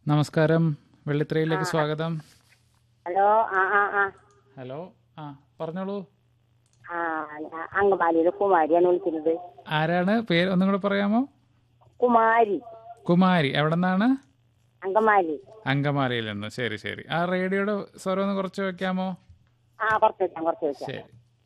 നമസ്കാരം വെള്ളിത്തിരയിലേക്ക് സ്വാഗതം ഹലോ ആ ആ ആ ഹലോ ആ പറഞ്ഞോളൂ ആ ഞാൻ അങ്കമാലിയിലെ കുമാരിയാണ് വിളിക്കുന്നത് ആരാണ് പേര് ഒന്നും കൂടെ പറയാമോ കുമാരി കുമാരി എവിടെ നിന്നാണ് അങ്കമാലി അങ്കമാലിയിൽ നിന്ന് ശരി ശരി ആ റേഡിയോയുടെ സ്വരം ഒന്ന് കുറച്ച് വെക്കാമോ ആ കുറച്ച് വെക്കാം കുറച്ച് വെക്കാം ശരി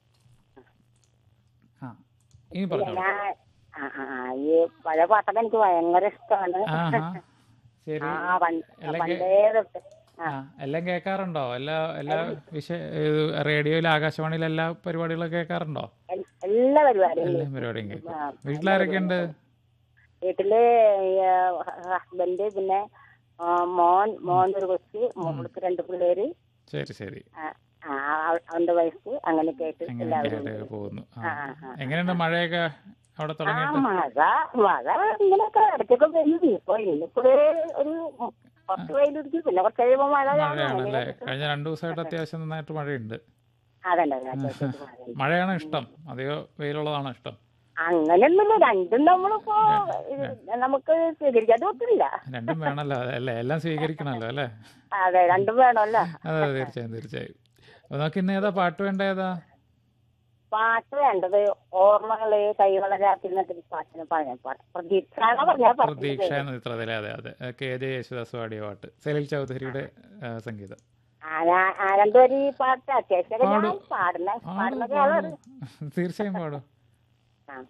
ആ ഇനി പറഞ്ഞോളൂ ഞാൻ ആ ആ ആ, ഈ പഴയ പാട്ടൊക്കെ എനിക്ക് ഭയങ്കര ഇഷ്ടമാണ് ആഹാ ശരി ആ പണ്ട് എല്ലാം കേ- പണ്ടേ തൊട്ട് ആ എല്ലാം കേൾക്കാറുണ്ടോ എല്ലാ എല്ലാ വിഷയ ഏത് റേഡിയോയിൽ ആകാശവാണിയിൽ എല്ലാ പരിപാടികളും കേൾക്കാറുണ്ടോ എൽ- എല്ലാ പരിപാടിയും എല്ലാ പരിപാടിയും കേൾക്കും ആ, വീട്ടിലാരൊക്കെ ഉണ്ട് വീട്ടില് ഹസ്ബൻഡ് പിന്നെ ആ, മോൻ മോൻ ഒരു കൊച്ച് മോൾക്ക് രണ്ട് പിള്ളേര് ശരി ശരി ആ, ആ, അവ- അവന്റെ വയസ്സ് അങ്ങനെയൊക്കെ ആയിട്ട് എല്ലാവരും ഉണ്ട്. അങ്ങനെയൊക്കെ പോകുന്നു ആ. ആ, ആ, ആ. എങ്ങനെയുണ്ട് മഴയൊക്കെ അവിടെ ആ തുടങ്ങിയിട്ട് മഴ മഴ ഇങ്ങനെയൊക്കെ ഇടയ്ക്കൊക്കെ പെയ്യും ഇപ്പൊ ഇന്നിപ്പോ ഒരു കുറച്ച് വെയിലിരിക്കും പിന്നെ കുറച്ച് കഴിയുമ്പോ മഴ കാണും. മഴയാണല്ലേ അങ്ങനെ കഴിഞ്ഞ രണ്ടു ദിവസമായിട്ട് അത്യാവശ്യം നന്നായിട്ട് മഴയുണ്ട് അതന്നെ അതന്നെ, അത്യാവശ്യം മഴയുണ്ട്. മഴയാണോ ഇഷ്ടം അതെയോ വെയിലുള്ളതാണോ ഇഷ്ടം അങ്ങനെയൊന്നുമില്ല രണ്ടും നമ്മളിപ്പോ ഇത് നമുക്ക് സ്വീകരിക്കാൻ പറ്റില്ല രണ്ടും വേണമല്ലോ അതെ അല്ലേ എല്ലാം സ്വീകരിക്കണമല്ലോ അല്ലേ അതെ രണ്ടും വേണമല്ലോ അതെ അതെ തീർച്ചയായും തീർച്ചയായും അപ്പൊ നമുക്ക് ഇന്ന് ഏതാ പാട്ട് വേണ്ട ഏതാ പാട്ട് വേണ്ടത് ഓർമ്മകള് കൈവളരാത്തി എന്നൊക്കെ ഒരു പാട്ടിന് പറഞ്ഞ പാട്ട് പ്രതീക്ഷ പറഞ്ഞ പ്രതീക്ഷ എന്ന ചിത്രത്തിലെ അതെ അതെ കെ ജെ യേശുദാസ് പാടിയ പാട്ട് സലിൽ ചൗധരിയുടെ ആ, സംഗീതം രണ്ടുപേരും ഈ പാട്ട് അത്യാവശ്യം ഞാൻ പാടുന്ന ആ, പാടുന്ന പാടൂ, ആളാണ് പാടൂ. തീർച്ചയായും പാടും